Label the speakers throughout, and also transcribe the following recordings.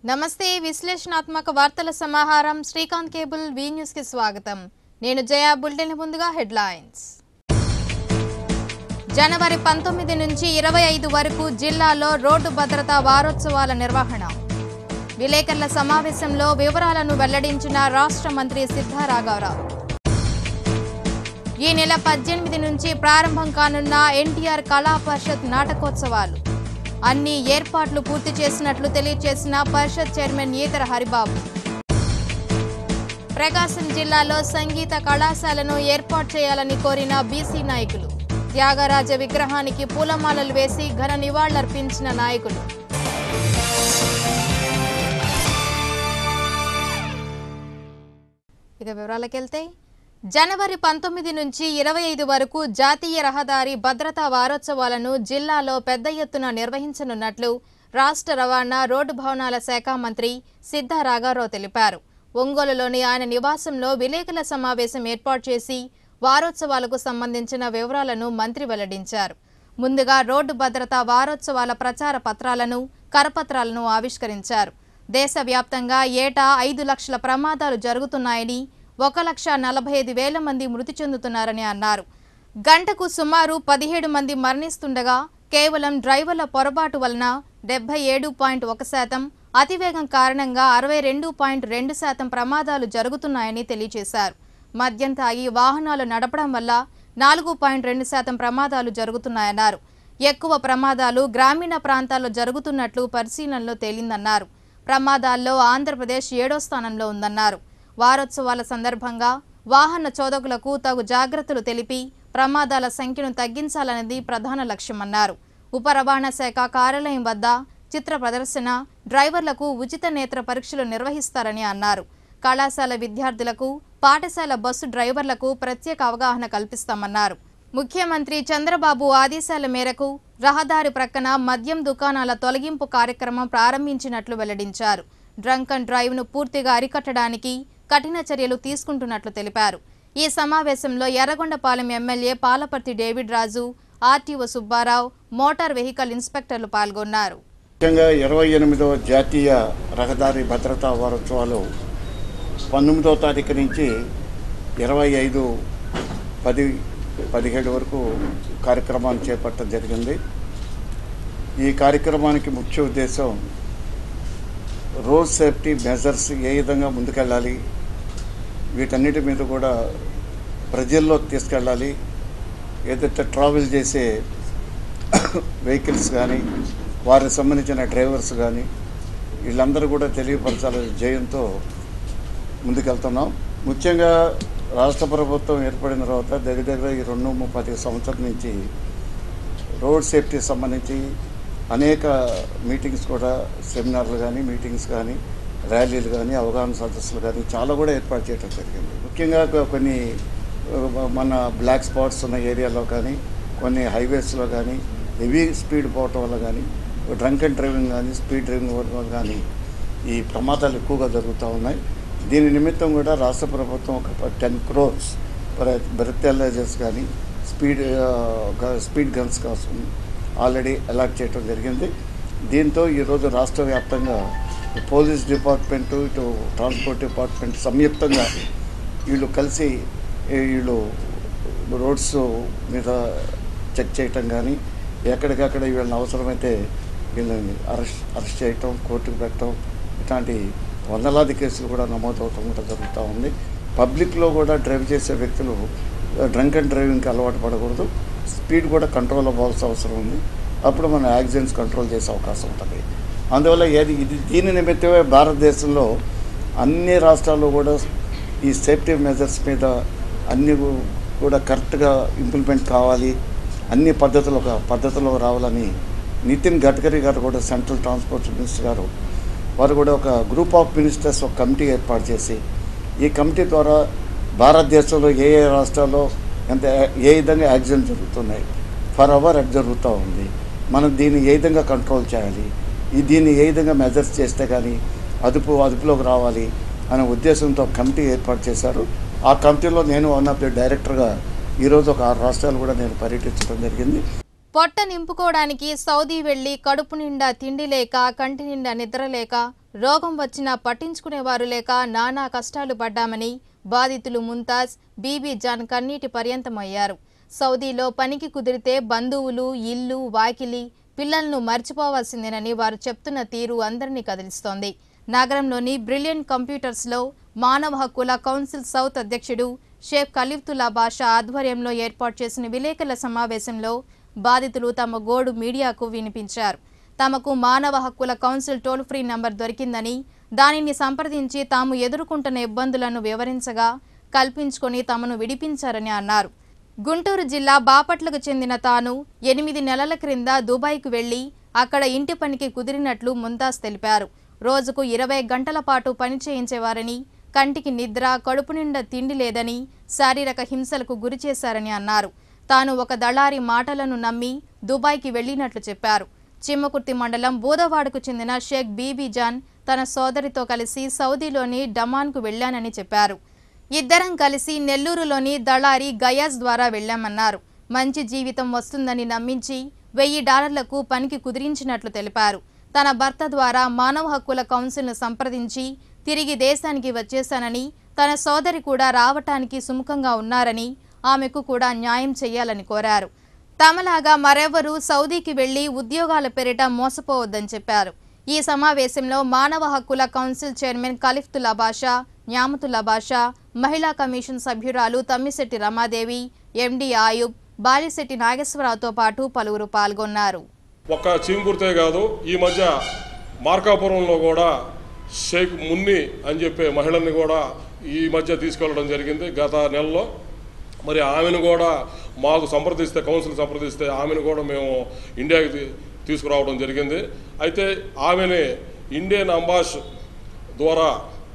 Speaker 1: నమస్తే విశ్లేషణాత్మక వార్తల సమాహారం శ్రీకాంత్ కేబుల్ వి న్యూస్ కి స్వాగతం నేను జయ బులెటిన్ ముందుగా హెడ్లైన్స్ జనవరి పంతొమ్మిది నుంచి ఇరవై ఐదు వరకు జిల్లాలో రోడ్డు భద్రతా వారోత్సవాల నిర్వహణ విలేకరుల సమావేశంలో వివరాలను వెల్లడించిన రాష్ట్ర మంత్రి సిద్ధారాఘవరావు ఈ నెల పద్దెనిమిది నుంచి ప్రారంభం కానున్న ఎన్టీఆర్ కళా పరిషత్ నాటకోత్సవాలు అన్ని ఏర్పాట్లు పూర్తి చేసినట్లు తెలియజేసిన పరిషత్ చైర్మన్ ఈతర హరిబాబు ప్రకాశం జిల్లాలో సంగీత కళాశాలను ఏర్పాటు చేయాలని కోరిన బీసీ నాయకులు త్యాగరాజ విగ్రహానికి పూలమాలలు వేసి ఘన నివాళులర్పించిన నాయకులు ఇక వివరాలకెళ్తే జనవరి పంతొమ్మిది నుంచి ఇరవై ఐదు వరకు జాతీయ రహదారి భద్రతా వారోత్సవాలను జిల్లాలో పెద్ద ఎత్తున నిర్వహించనున్నట్లు రాష్ట్ర రవాణా రోడ్డు భవనాల శాఖ మంత్రి సిద్ధా రాఘారావు తెలిపారు ఒంగోలులోని ఆయన నివాసంలో విలేకరుల సమావేశం ఏర్పాటు చేసి వారోత్సవాలకు సంబంధించిన వివరాలను మంత్రి వెల్లడించారు ముందుగా రోడ్డు భద్రతా వారోత్సవాల ప్రచార పత్రాలను కరపత్రాలను ఆవిష్కరించారు దేశవ్యాప్తంగా ఏటా ఐదు లక్షల ప్రమాదాలు జరుగుతున్నాయని ఒక లక్ష నలభై ఐదు వేల మంది మృతి చెందుతున్నారని అన్నారు గంటకు సుమారు పదిహేడు మంది మరణిస్తుండగా కేవలం డ్రైవర్ల పొరపాటు వలన డెబ్బై ఏడు పాయింట్ ఒక శాతం అతివేగం కారణంగా అరవై రెండు పాయింట్ రెండు శాతం ప్రమాదాలు జరుగుతున్నాయని తెలియజేశారు మద్యం తాగి వాహనాలు నడపడం వల్ల నాలుగు పాయింట్ రెండు శాతం ప్రమాదాలు జరుగుతున్నాయన్నారు ఎక్కువ ప్రమాదాలు గ్రామీణ ప్రాంతాల్లో జరుగుతున్నట్లు పరిశీలనలో తేలిందన్నారు ప్రమాదాల్లో ఆంధ్రప్రదేశ్ ఏడో స్థానంలో ఉందన్నారు వారోత్సవాల సందర్భంగా వాహన చోదకులకు తగు జాగ్రత్తలు తెలిపి ప్రమాదాల సంఖ్యను తగ్గించాలన్నది ప్రధాన లక్ష్యమన్నారు ఉప రవాణా శాఖ కార్యాలయం వద్ద చిత్ర ప్రదర్శన డ్రైవర్లకు ఉచిత నేత్ర పరీక్షలు నిర్వహిస్తారని అన్నారు కళాశాల విద్యార్థులకు పాఠశాల బస్సు డ్రైవర్లకు ప్రత్యేక అవగాహన కల్పిస్తామన్నారు ముఖ్యమంత్రి చంద్రబాబు ఆదేశాల మేరకు రహదారి ప్రక్కన మద్యం దుకాణాల తొలగింపు కార్యక్రమం ప్రారంభించినట్లు వెల్లడించారు డ్రంక్ అండ్ డ్రైవ్ను పూర్తిగా అరికట్టడానికి కఠిన చర్యలు తీసుకుంటున్నట్లు తెలిపారు ఈ సమావేశంలో Yerragondapalem MLA Palaparthi David Raju RTO Subbarao motor vehicle ఇన్స్పెక్టర్లు పాల్గొన్నారు
Speaker 2: ముఖ్యంగా ఇరవై ఎనిమిదవ జాతీయ రహదారి భద్రతా వారోత్సవాలు పంతొమ్మిదవ తారీఖు నుంచి ఇరవై ఐదు పది పదిహేడు వరకు కార్యక్రమాన్ని చేపట్టడం జరిగింది ఈ కార్యక్రమానికి ముఖ్య ఉద్దేశం రోడ్ సేఫ్టీ మెజర్స్ ఏ విధంగా ముందుకెళ్ళాలి వీటన్నిటి మీద కూడా ప్రజల్లోకి తీసుకెళ్ళాలి ఏదైతే ట్రావెల్ చేసే వెహికల్స్ కానీ వారికి సంబంధించిన డ్రైవర్స్ కానీ వీళ్ళందరూ కూడా తెలియపరచాలని జయంతో ముందుకెళ్తున్నాం ముఖ్యంగా రాష్ట్ర ప్రభుత్వం ఏర్పడిన తర్వాత దగ్గర దగ్గర ఈ రెండు ముప్పై సంవత్సరం నుంచి రోడ్ సేఫ్టీ సంబంధించి అనేక మీటింగ్స్ కూడా సెమినార్లు కానీ మీటింగ్స్ కానీ ర్యాలీలు కానీ అవగాహన సదస్సులు కానీ చాలా కూడా ఏర్పాటు చేయడం జరిగింది ముఖ్యంగా కొ- కొన్ని ఆ, మన బ్లాక్ స్పాట్స్ ఉన్న ఏరియాలో కానీ కొన్ని హైవేస్లో కానీ హెవీ స్పీడ్ పోవటం వల్ల కానీ డ్రంక్ అండ్ డ్రైవింగ్ కానీ స్పీడ్ డ్రైవింగ్ వల్ల కానీ ఈ ప్రమాదాలు ఎక్కువగా జరుగుతూ ఉన్నాయి దీని నిమిత్తం కూడా రాష్ట్ర ప్రభుత్వం ఒక టెన్ క్రోర్స్ బ్రెత్ కానీ స్పీడ్ ఆ, గ- స్పీడ్ గన్స్ కోసం ఆల్రెడీ అలాట్ చేయడం జరిగింది దీంతో ఈరోజు రాష్ట్ర వ్యాప్తంగా పోలీస్ డిపార్ట్మెంట్ ఇటు ట్రాన్స్పోర్ట్ డిపార్ట్మెంట్ సంయుక్తంగా వీళ్ళు కలిసి ఈ వీళ్ళు రోడ్స్ మీద చెక్ చేయటం కానీ ఎక్కడికక్కడ వీళ్ళని అవసరమైతే వీళ్ళని అరెస్ట్ అరెస్ట్ చేయటం కోర్టుకు పెట్టడం ఇట్లాంటి వందలాది కేసులు కూడా నమోదవటం కూడా జరుగుతూ ఉంది పబ్లిక్లో కూడా డ్రైవ్ చేసే వ్యక్తులు డ్రంక్ అండ్ డ్రైవింగ్కి అలవాటు పడకూడదు స్పీడ్ కూడా కంట్రోల్ అవ్వాల్సిన అవసరం ఉంది అప్పుడు మనం యాక్సిడెంట్స్ కంట్రోల్ చేసే అవకాశం ఉంటుంది అందువల్ల ఏది ఇది దీని నిమిత్తమే భారతదేశంలో అన్ని రాష్ట్రాల్లో కూడా ఈ సేఫ్టీ మెజర్స్ మీద అన్ని కూడా కరెక్ట్గా ఇంప్లిమెంట్ కావాలి అన్ని పద్ధతులు ఒక పద్ధతిలో రావాలని నితిన్ గడ్కరీ గారు కూడా సెంట్రల్ ట్రాన్స్పోర్ట్ మినిస్టర్ గారు వారు కూడా ఒక గ్రూప్ ఆఫ్ మినిస్టర్స్ ఒక కమిటీ ఏర్పాటు చేసి ఈ కమిటీ ద్వారా భారతదేశంలో ఏ ఏ రాష్ట్రాల్లో ఎంత ఏ విధంగా యాక్సిడెంట్ జరుగుతున్నాయి ఫర్ అవర్ అది జరుగుతూ ఉంది మనం దీన్ని ఏ విధంగా కంట్రోల్ చేయాలి ఈ దీన్ని ఏ విధంగా మెజర్స్ చేస్తే కానీ అదుపు అదుపులోకి రావాలి అనే ఉద్దేశంతో ఒక కమిటీ ఏర్పాటు చేశారు ఆ కమిటీలో నేను వన్ ఆఫ్ ది డైరెక్టర్గా ఈరోజు ఒక ఆరు రాష్ట్రాలు కూడా నేను పర్యటించడం జరిగింది
Speaker 1: పొట్ట నింపుకోవడానికి సౌదీ వెళ్లి కడుపు నిండా తిండి లేక కంటి నిండా నిద్ర లేక రోగం వచ్చినా పట్టించుకునేవారు లేక నానా కష్టాలు పడ్డామని బాధితులు ముంతాజ్ బీబీ జాన్ కన్నీటి పర్యంతమయ్యారు సౌదీలో పనికి కుదిరితే బంధువులు ఇల్లు వాకిలి పిల్లలను మర్చిపోవాల్సిందేనని వారు చెప్తున్న తీరు అందరినీ కదిలిస్తోంది నగరంలోని బ్రిలియంట్ కంప్యూటర్స్లో మానవ హక్కుల కౌన్సిల్ సౌత్ అధ్యక్షుడు షేక్ ఖలీఫ్తుల్లా బాషా ఆధ్వర్యంలో ఏర్పాటు చేసిన విలేకరుల సమావేశంలో బాధితులు తమ గోడు మీడియాకు వినిపించారు తమకు మానవ హక్కుల కౌన్సిల్ టోల్ ఫ్రీ నంబర్ దొరికిందని దానిని సంప్రదించి తాము ఎదుర్కొంటున్న ఇబ్బందులను వివరించగా కల్పించుకొని తమను విడిపించారని అన్నారు గుంటూరు జిల్లా బాపట్లకు చెందిన తాను ఎనిమిది నెలల క్రింద దుబాయ్కు వెళ్లి అక్కడ ఇంటి పనికి కుదిరినట్లు ముంతాజ్ తెలిపారు రోజుకు ఇరవై గంటల పాటు పని చేయించేవారని కంటికి నిద్ర కడుపు నిండా తిండి లేదని శారీరక హింసలకు గురి చేశారని అన్నారు తాను ఒక దళారి మాటలను నమ్మి దుబాయ్కి వెళ్లినట్లు చెప్పారు చిమ్మకుర్తి మండలం బూదవాడకు చెందిన షేక్ బీబీ జాన్ తన సోదరితో కలిసి సౌదీలోని డమాన్కు వెళ్లానని చెప్పారు ఇద్దరం కలిసి నెల్లూరులోని దళారి గయాజ్ ద్వారా వెళ్లామన్నారు మంచి జీవితం వస్తుందని నమ్మించి వెయ్యి డాలర్లకు పనికి కుదిరించినట్లు తెలిపారు తన భర్త ద్వారా మానవ హక్కుల కౌన్సిల్ను సంప్రదించి తిరిగి దేశానికి వచ్చేశానని తన సోదరి కూడా రావటానికి సుముఖంగా ఉన్నారని ఆమెకు కూడా న్యాయం చేయాలని కోరారు తమలాగా మరెవరూ సౌదీకి వెళ్లి ఉద్యోగాల పేరిట మోసపోవద్దని చెప్పారు ఈ సమావేశంలో మానవ హక్కుల కౌన్సిల్ చైర్మన్ ఖలిఫ్తుల్లా బాషా న్యామతుల్లా బాషా మహిళా కమిషన్ సభ్యురాలు తమ్మిశెట్టి రమాదేవి ఎండి ఆయుబ్ బాలిశెట్టి నాగేశ్వరరావుతో పాటు పలువురు పాల్గొన్నారు
Speaker 3: ఒక్క చీంకుర్తే కాదు ఈ మధ్య మార్కాపురంలో కూడా షేక్ మున్ని అని చెప్పే మహిళని కూడా ఈ మధ్య తీసుకెళ్ళడం జరిగింది గత నెలలో మరి ఆమెను కూడా మాకు సంప్రదిస్తే కౌన్సిల్ సంప్రదిస్తే ఆమెను కూడా మేము ఇండియాకి తీ- తీసుకురావడం జరిగింది అయితే ఆమెని ఇండియన్ అంబాస్ ద్వారా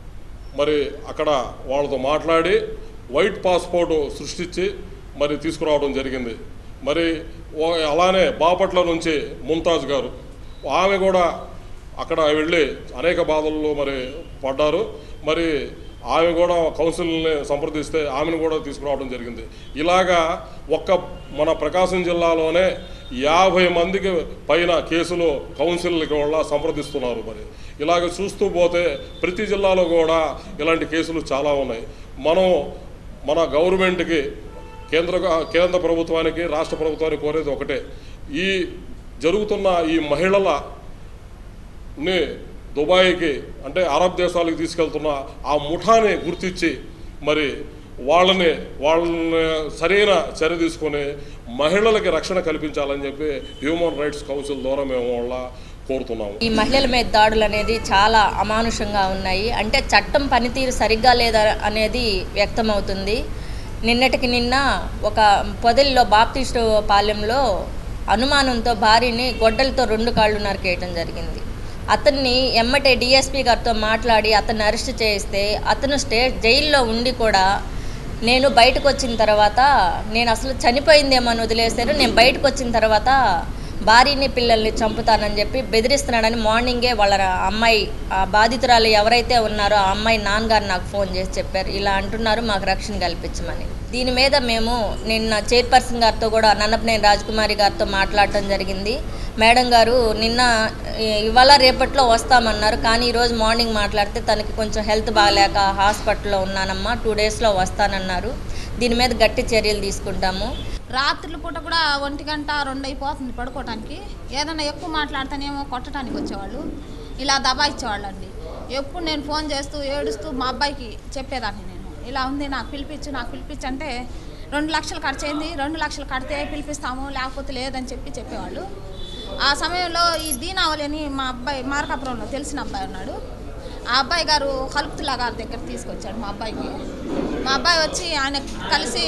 Speaker 3: మరి అక్కడ వాళ్ళతో మాట్లాడి వైట్ పాస్పోర్ట్ సృష్టించి మరి తీసుకురావడం జరిగింది మరి ఓ- అలానే బాపట్ల నుంచి ముంతాజ్ గారు ఆమె కూడా అక్కడ వెళ్ళి అనేక బాధల్లో మరి పడ్డారు మరి ఆమె కూడా కౌన్సిల్ని సంప్రదిస్తే ఆమెను కూడా తీసుకురావడం జరిగింది ఇలాగా ఒక్క మన ప్రకాశం జిల్లాలోనే యాభై మందికి పైన కేసులు కౌన్సిల్కి వల్ల సంప్రదిస్తున్నారు మరి ఇలాగ చూస్తూ పోతే ప్రతి జిల్లాలో కూడా ఇలాంటి కేసులు చాలా ఉన్నాయి మనం మన గవర్నమెంట్కి కేంద్ర కేంద్ర ప్రభుత్వానికి రాష్ట్ర ప్రభుత్వానికి కోరేది ఒకటే ఈ జరుగుతున్న ఈ మహిళల ని దుబాయ్కి అంటే అరబ్ దేశాలకు తీసుకెళ్తున్న ఆ ముఠాని గుర్తించి మరి వాళ్ళని వాళ్ళని సరైన చర్య తీసుకొని మహిళలకి రక్షణ కల్పించాలని చెప్పి హ్యూమన్ రైట్స్ కౌన్సిల్ ద్వారా మేము వాళ్ళ కోరుతున్నాము
Speaker 4: ఈ మహిళల మీద దాడులు అనేది చాలా అమానుషంగా ఉన్నాయి అంటే చట్టం పనితీరు సరిగ్గా లేదా అనేది వ్యక్తమవుతుంది నిన్నటికి నిన్న ఒక పొదలిలో బాప్టిస్టు పాలెంలో అనుమానంతో భార్యని గొడ్డలతో రెండు కాళ్ళు నరికేయటం జరిగింది అతన్ని ఎమ్మటే డిఎస్పీ గారితో మాట్లాడి అతన్ని అరెస్ట్ చేయిస్తే అతను స్టే జైల్లో ఉండి కూడా నేను బయటకు వచ్చిన తర్వాత నేను అసలు చనిపోయిందేమో అని వదిలేశారు నేను బయటకు వచ్చిన తర్వాత భార్యని పిల్లల్ని చంపుతానని చెప్పి బెదిరిస్తున్నాడని మార్నింగే వాళ్ళ అమ్మాయి ఆ బాధితురాలు ఎవరైతే ఉన్నారో ఆ అమ్మాయి నాన్నగారు నాకు ఫోన్ చేసి చెప్పారు ఇలా అంటున్నారు మాకు రక్షణ కల్పించమని దీని మీద మేము నిన్న చైర్పర్సన్ గారితో కూడా నన్నపనేని రాజకుమారి గారితో మాట్లాడటం జరిగింది మేడం గారు నిన్న ఇ- ఇవాళ రేపట్లో వస్తామన్నారు కానీ ఈరోజు మార్నింగ్ మాట్లాడితే తనకి కొంచెం హెల్త్ బాగాలేక హాస్పిటల్లో ఉన్నానమ్మా టూ డేస్లో వస్తానన్నారు దీని మీద గట్టి చర్యలు తీసుకుంటాము
Speaker 5: రాత్రుల పూట కూడా ఒంటి గంట రెండు అయిపోతుంది పడుకోవటానికి ఏదైనా ఎక్కువ మాట్లాడితేనేమో కొట్టడానికి వచ్చేవాళ్ళు ఇలా దబాయిచ్చేవాళ్ళు అండి ఎప్పుడు నేను ఫోన్ చేస్తూ ఏడుస్తూ మా అబ్బాయికి చెప్పేదాన్ని నేను ఇలా ఉంది నాకు పిలిపించు నాకు పిలిపించు అంటే రెండు లక్షలు ఖర్చు అయింది రెండు లక్షలు కడితే పిలిపిస్తాము లేకపోతే లేదని చెప్పి చెప్పేవాళ్ళు ఆ సమయంలో ఈ దీనావళి అని మా అబ్బాయి మార్కాపురంలో తెలిసిన అబ్బాయి ఉన్నాడు ఆ అబ్బాయి గారు కలుపుతుల్లా గారి దగ్గర తీసుకొచ్చాడు మా అబ్బాయికి మా అబ్బాయి వచ్చి ఆయన కలిసి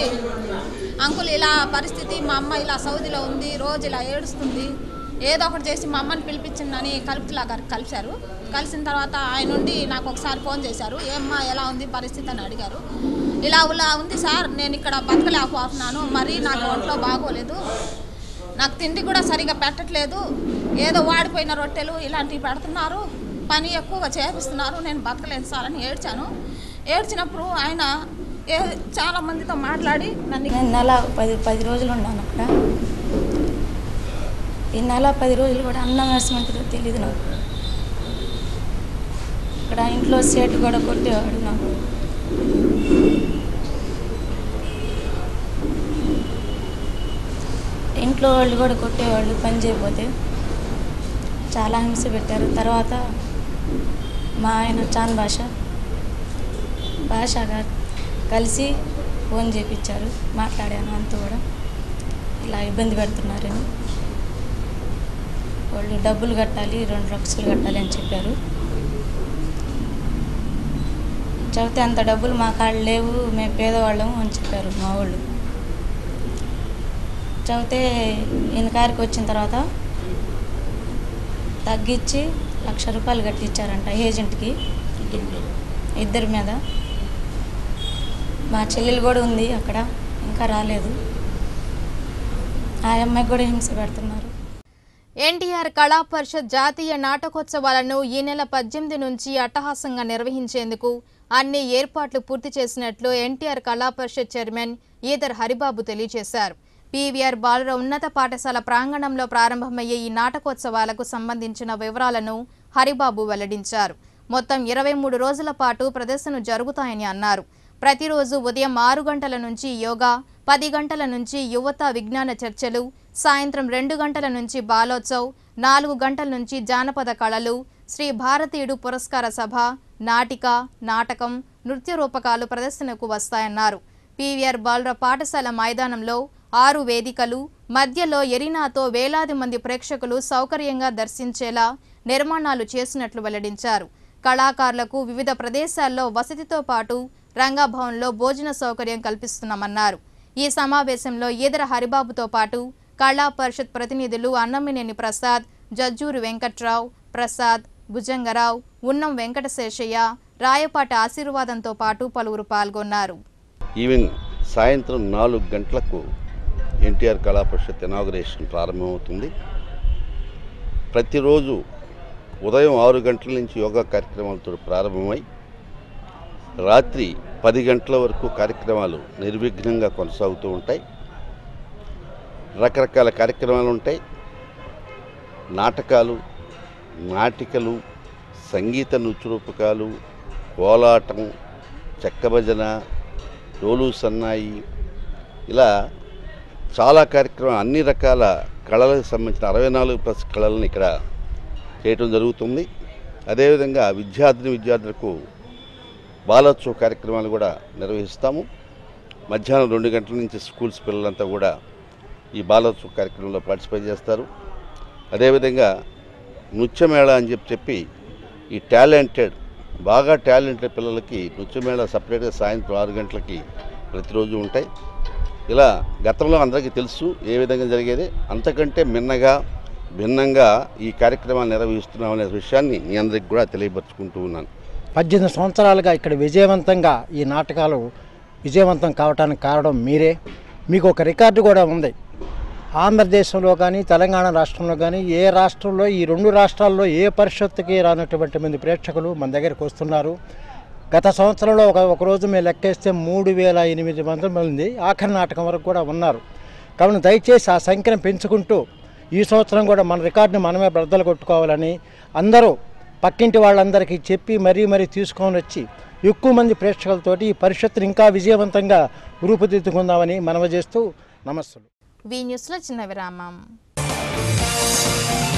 Speaker 5: అంకుల్ ఇలా పరిస్థితి మా అమ్మ ఇలా సౌదీలో ఉంది రోజు ఇలా ఏడుస్తుంది ఏదో ఒకటి చేసి మా అమ్మని పిలిపించిందని కలుపుతుల్లా గారికి కలిశారు కలిసిన తర్వాత ఆయన నుండి నాకు ఒకసారి ఫోన్ చేశారు ఏమ్మా ఎలా ఉంది పరిస్థితి అని అడిగారు ఇలా ఇలా ఉంది సార్ నేను ఇక్కడ బతకలేకపోతున్నాను మరీ నాకు ఒంట్లో బాగోలేదు నాకు తిండి కూడా సరిగా పెట్టట్లేదు ఏదో వాడిపోయిన రొట్టెలు ఇలాంటివి పెడుతున్నారు పని ఎక్కువగా చేపిస్తున్నారు నేను బతకలేను సార్ అని ఏడ్చాను ఏడ్చినప్పుడు ఆయన ఏ చాలా మందితో మాట్లాడి నన్ను
Speaker 6: నేను నెల పది పది రోజులు ఉన్నాను అక్కడ ఈ నెల పది రోజులు కూడా అన్నం వేసమంటుందో తెలియదు నాకు అక్కడ ఇంట్లో సేటు కూడా కొట్టేవాడు నాకు ఇంట్లో వాళ్ళు కూడా కొట్టేవాళ్ళు పని చేయకపోతే చాలా హింస పెట్టారు తర్వాత మా ఆయన చాన్ భాష భాషగా కలిసి ఫోన్ చేపించారు మాట్లాడాను అంత కూడా ఇలా ఇబ్బంది పెడుతున్నారని వాళ్ళు డబ్బులు కట్టాలి రెండు లక్షలు కట్టాలి అని చెప్పారు చెబితే అంత డబ్బులు మా కాళ్ళు లేవు మేము పేదవాళ్ళము అని చెప్పారు మా వాళ్ళు చెబితే ఈయన కారికి వచ్చిన తర్వాత తగ్గించి లక్ష రూపాయలు కట్టించారంట ఏజెంట్కి
Speaker 3: ఇద్దరి మీద
Speaker 6: ఇద్దరి మీద మా చెల్లెలు కూడా ఉంది అక్కడ ఇంకా రాలేదు ఆ అమ్మాయికి కూడా హింస పెడుతున్నారు
Speaker 1: ఎన్టీఆర్ కళా పరిషత్ జాతీయ నాటకోత్సవాలను ఈ నెల పద్దెనిమిది నుంచి అట్టహాసంగా నిర్వహించేందుకు అన్ని ఏర్పాట్లు పూర్తి చేసినట్లు ఎన్టీఆర్ కళా పరిషత్ చైర్మన్ ఈదర్ హరిబాబు తెలియజేశారు పీవీఆర్ బాలుర ఉన్నత పాఠశాల ప్రాంగణంలో ప్రారంభమయ్యే ఈ నాటకోత్సవాలకు సంబంధించిన వివరాలను హరిబాబు వెల్లడించారు మొత్తం ఇరవై మూడు రోజుల పాటు ప్రదర్శనలు జరుగుతాయని అన్నారు ప్రతిరోజు ఉదయం ఆరు గంటల నుంచి యోగా పది గంటల నుంచి యువత విజ్ఞాన చర్చలు సాయంత్రం రెండు గంటల నుంచి బాలోత్సవ్ నాలుగు గంటల నుంచి జానపద కళలు శ్రీ భారతీయుడు పురస్కార సభ నాటిక నాటకం నృత్య రూపకాలు ప్రదర్శనకు వస్తాయన్నారు పీవీఆర్ బాలుర పాఠశాల మైదానంలో ఆరు వేదికలు మధ్యలో ఎరీనాతో వేలాది మంది ప్రేక్షకులు సౌకర్యంగా దర్శించేలా నిర్మాణాలు చేసినట్లు వెల్లడించారు కళాకారులకు వివిధ ప్రదేశాల్లో వసతితో పాటు రంగభవన్లో భోజన సౌకర్యం కల్పిస్తున్నామన్నారు ఈ సమావేశంలో ఈదర హరిబాబుతో పాటు కళా పరిషత్ ప్రతినిధులు అన్నమినేని ప్రసాద్ జజ్జూరు వెంకట్రావు ప్రసాద్ భుజంగరావు ఉన్నం వెంకటశేషయ్య రాయపాటి ఆశీర్వాదంతో పాటు పలువురు పాల్గొన్నారు
Speaker 7: ఈవెన్ సాయంత్రం నాలుగు గంటలకు ఎన్టీఆర్ కళా పరిషత్ ఇనాగరేషన్ ప్రారంభమవుతుంది ప్రతిరోజు ఉదయం ఆరు గంటల నుంచి యోగా కార్యక్రమాలతో ప్రారంభమై రాత్రి పది గంటల వరకు కార్యక్రమాలు నిర్విఘ్నంగా కొనసాగుతూ ఉంటాయి రకరకాల కార్యక్రమాలు ఉంటాయి నాటకాలు నాటికలు సంగీత నృత్యరూపకాలు కోలాటం చెక్క భజన డోలు సన్నాయి ఇలా చాలా కార్యక్రమాలు అన్ని రకాల కళలకు సంబంధించిన అరవై నాలుగు ప్లస్ కళలను ఇక్కడ చేయటం జరుగుతుంది అదేవిధంగా విద్యార్థిని విద్యార్థులకు బాలోత్సవ కార్యక్రమాలు కూడా నిర్వహిస్తాము మధ్యాహ్నం రెండు గంటల నుంచి స్కూల్స్ పిల్లలంతా కూడా ఈ బాలోత్సవ కార్యక్రమంలో పార్టిసిపేట్ చేస్తారు అదేవిధంగా నృత్యమేళ అని చెప్పి చెప్పి ఈ టాలెంటెడ్ బాగా టాలెంటెడ్ పిల్లలకి నృత్యమేళ సపరేట్గా సాయంత్రం ఆరు గంటలకి ప్రతిరోజు ఉంటాయి ఇలా గతంలో అందరికీ తెలుసు ఏ విధంగా జరిగేది అంతకంటే మిన్నగా భిన్నంగా ఈ కార్యక్రమాన్ని నిర్వహిస్తున్నాం అనే విషయాన్ని మీ అందరికి కూడా తెలియపరుచుకుంటూ ఉన్నాను
Speaker 8: పద్దెనిమిది సంవత్సరాలుగా ఇక్కడ విజయవంతంగా ఈ నాటకాలు విజయవంతం కావడానికి కారణం మీరే మీకు ఒక రికార్డు కూడా ఉంది ఆంధ్రదేశంలో కానీ తెలంగాణ రాష్ట్రంలో కానీ ఏ రాష్ట్రంలో ఈ రెండు రాష్ట్రాల్లో ఏ పరిషత్తుకి రానటువంటి మంది ప్రేక్షకులు మన దగ్గరికి వస్తున్నారు గత సంవత్సరంలో ఒక ఒక రోజు మేము లెక్కేస్తే మూడు వేల ఎనిమిది వందల మంది ఆఖరి నాటకం వరకు కూడా ఉన్నారు కాబట్టి దయచేసి ఆ సంఖ్యను పెంచుకుంటూ ఈ సంవత్సరం కూడా మన రికార్డుని మనమే బ్రద్దలు కొట్టుకోవాలని అందరూ పక్కింటి వాళ్ళందరికీ చెప్పి మరీ మరీ తీసుకొని వచ్చి ఎక్కువ మంది ప్రేక్షకులతోటి ఈ పరిషత్తుని ఇంకా విజయవంతంగా రూపుదిద్దుకుందామని మనవి చేస్తూ నమస్సులు
Speaker 1: వి న్యూస్లో చిన్న విరామం